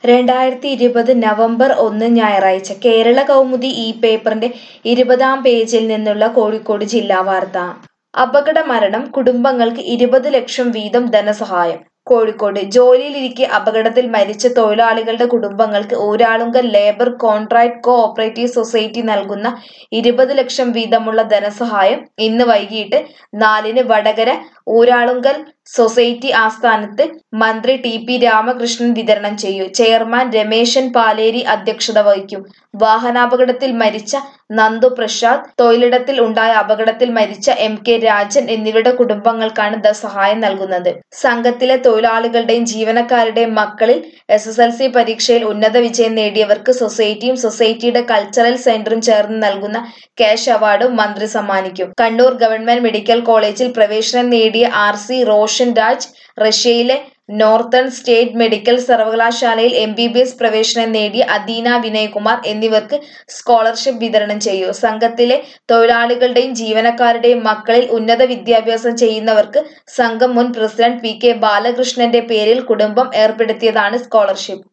രണ്ടായിരത്തി ഇരുപത് നവംബർ ഒന്ന് ഞായറാഴ്ച കേരള കൗമുദി ഈ പേപ്പറിന്റെ ഇരുപതാം പേജിൽ നിന്നുള്ള കോഴിക്കോട് ജില്ലാ വാർത്ത അപകട മരണം കുടുംബങ്ങൾക്ക് ഇരുപത് ലക്ഷം വീതം ധനസഹായം കോഴിക്കോട് ജോലിയിലിരിക്കെ അപകടത്തിൽ മരിച്ച തൊഴിലാളികളുടെ കുടുംബങ്ങൾക്ക് Uralungal labour contract cooperative society നൽകുന്ന ഇരുപത് ലക്ഷം വീതമുള്ള ധനസഹായം ഇന്ന് വൈകിട്ട് നാലിന് വടകര ഊരാളുങ്കൽ സൊസൈറ്റി ആസ്ഥാനത്ത് മന്ത്രി ടി പി രാമകൃഷ്ണൻ വിതരണം ചെയ്യും ചെയർമാൻ രമേശൻ പാലേരി അധ്യക്ഷത വഹിക്കും വാഹനാപകടത്തിൽ മരിച്ച നന്ദു പ്രസാദ് തൊഴിലിടത്തിൽ ഉണ്ടായ അപകടത്തിൽ മരിച്ച എം കെ രാജൻ എന്നിവരുടെ കുടുംബങ്ങൾക്കാണ് ധനസഹായം നൽകുന്നത് സംഘത്തിലെ തൊഴിലാളികളുടെയും ജീവനക്കാരുടെയും മക്കളിൽ എസ് എസ് എൽ സി പരീക്ഷയിൽ ഉന്നത വിജയം നേടിയവർക്ക് സൊസൈറ്റിയും സൊസൈറ്റിയുടെ കൾച്ചറൽ സെന്ററും ചേർന്ന് നൽകുന്ന ക്യാഷ് അവാർഡും മന്ത്രി സമ്മാനിക്കും കണ്ണൂർ ഗവൺമെന്റ് മെഡിക്കൽ കോളേജിൽ പ്രവേശനം നേടിയ ആർ സി റോഷൻ രാജ് റഷ്യയിലെ നോർത്തേൺ സ്റ്റേറ്റ് മെഡിക്കൽ സർവകലാശാലയിൽ എം ബി ബി എസ് പ്രവേശനം നേടിയ അദീന വിനയകുമാർ എന്നിവർക്ക് സ്കോളർഷിപ്പ് വിതരണം ചെയ്യും സംഘത്തിലെ തൊഴിലാളികളുടെയും ജീവനക്കാരുടെയും മക്കളിൽ ഉന്നത വിദ്യാഭ്യാസം ചെയ്യുന്നവർക്ക് സംഘം മുൻ പ്രസിഡന്റ് പി കെ ബാലകൃഷ്ണന്റെ പേരിൽ കുടുംബം ഏർപ്പെടുത്തിയതാണ് സ്കോളർഷിപ്പ്